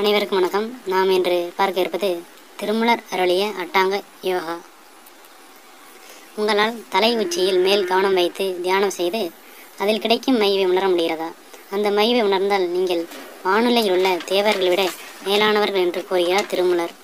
அனைவருக்கும் வணக்கம் நாம் இன்று பார்க்க இருப்பது திருமலர் அருளிய அட்டாங்க யோகா உங்களால் தலை உச்சியில் மேல் கவனம் வைத்து தியானம் செய்து அதில் கிடைக்கும் மைவை உணர முடிகிறதா அந்த மைவை உணர்ந்தால் நீங்கள் வானுலகில் உள்ள தேவர்களை விட மேலானவர்கள் என்று கூறுகிறார் திருமலர்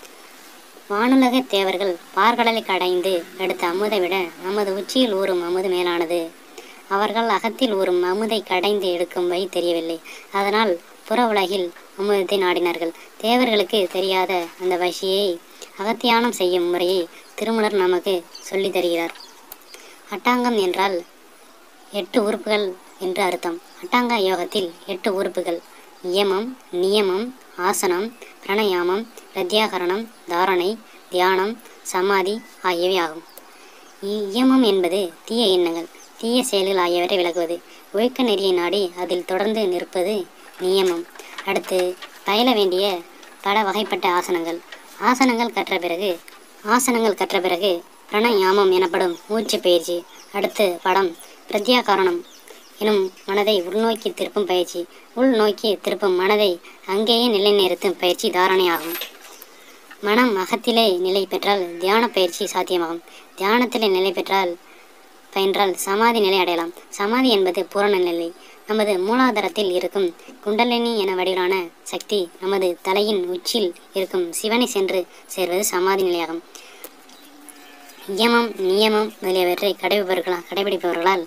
வானுலக தேவர்கள் பார்க்கடலை கடைந்து எடுத்த அமுதை விட நமது உச்சியில் ஊறும் அமுது மேலானது அவர்கள் அகத்தில் ஊறும் அமுதை கடைந்து எடுக்கும் வழி தெரியவில்லை அதனால் புற உலகில் அமுதத்தை நாடினார்கள் தேவர்களுக்கு தெரியாத அந்த வசியை அகத்தியானம் செய்யும் முறையை திருமலர் நமக்கு சொல்லித் தருகிறார் அட்டாங்கம் என்றால் எட்டு உறுப்புகள் என்று அர்த்தம் அட்டாங்க யோகத்தில் எட்டு உறுப்புகள் நியமம் நியமம் ஆசனம் பிரணயாமம் பிரத்யாகரணம் தாரணை தியானம் சமாதி ஆகியவை ஆகும் இயமம் என்பது தீய எண்ணங்கள் தீய செயல்கள் ஆகியவற்றை விலகுவது ஒழுக்க நெறியை நாடி அதில் தொடர்ந்து நிற்பது நியமம் அடுத்து பயில வேண்டிய பல வகைப்பட்ட ஆசனங்கள் ஆசனங்கள் கற்ற பிறகு ஆசனங்கள் கற்ற பிறகு பிரணயாமம் எனப்படும் மூச்சு பயிற்சி அடுத்து படம் பிரத்யாகரணம் எனும் மனதை உள்நோக்கி திருப்பும் பயிற்சி உள்நோக்கி திருப்பும் மனதை அங்கேயே நிலைநிறுத்தும் பயிற்சி தாரணை ஆகும் மனம் அகத்திலே நிலை பெற்றால் தியான பயிற்சி சாத்தியமாகும் தியானத்திலே நிலை பெற்றால் பயின்றால் சமாதி நிலை அடையலாம் சமாதி என்பது பூரண நிலை நமது மூலாதாரத்தில் இருக்கும் குண்டலினி என வடிவிலான சக்தி நமது தலையின் உச்சியில் இருக்கும் சிவனை சென்று சேர்வது சமாதி நிலையாகும் நியமம் நியமம் முதலியவற்றை கடைபிடிப்பவர்களால் கடைபிடிப்பவர்களால்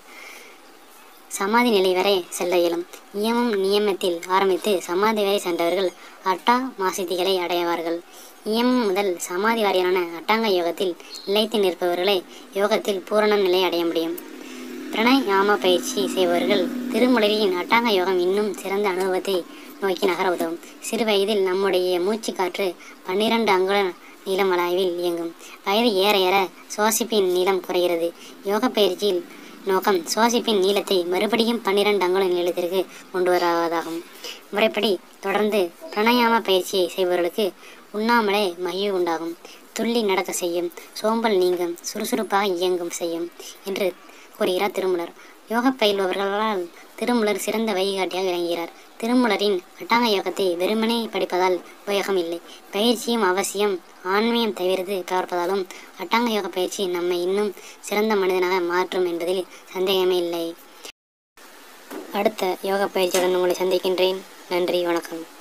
சமாதி நிலை வரை செல்ல இயலும் நியமம் நியமத்தில் ஆரம்பித்து சமாதி வரை சென்றவர்கள் அட்டா மாசிதிகளை அடைவார்கள் நியமம் முதல் சமாதி வரையிலான அட்டாங்க யோகத்தில் நிலைத்து நிற்பவர்களே யோகத்தில் பூரண நிலை அடைய முடியும் பிரணயாம பயிற்சி செய்பவர்கள் திருமுறையின் அட்டாங்க யோகம் இன்னும் சிறந்த அனுபவத்தை நோக்கி நகர உதவும் சிறு வயதில் நம்முடைய மூச்சு காற்று பன்னிரண்டு அங்குல நீளம் அளவில் இயங்கும் வயது ஏற ஏற சுவாசிப்பின் நீளம் குறைகிறது யோக பயிற்சியில் நோக்கம் சுவாசிப்பின் நீளத்தை மறுபடியும் பன்னிரண்டு அங்குல நீளத்திற்கு கொண்டு வருவதாகும் முறைப்படி தொடர்ந்து பிரணயாம பயிற்சியை செய்பவர்களுக்கு உண்ணாமலே மகிழ்வு உண்டாகும் துள்ளி நடக்க செய்யும் சோம்பல் நீங்கும் சுறுசுறுப்பாக இயங்கும் செய்யும் என்று கூறுகிறார் திருமலர் யோக பயில்பவர்களால் திருமலர் சிறந்த வழிகாட்டியாக விளங்குகிறார் திருமலரின் அட்டாங்க யோகத்தை வெறுமனே படிப்பதால் உபயோகம் இல்லை பயிற்சியும் அவசியம் ஆன்மீகம் தவிர்த்து பார்ப்பதாலும் அட்டாங்க யோக பயிற்சி நம்மை இன்னும் சிறந்த மனிதனாக மாற்றும் என்பதில் சந்தேகமே இல்லை அடுத்த யோக பயிற்சியுடன் உங்களை சந்திக்கின்றேன் நன்றி வணக்கம்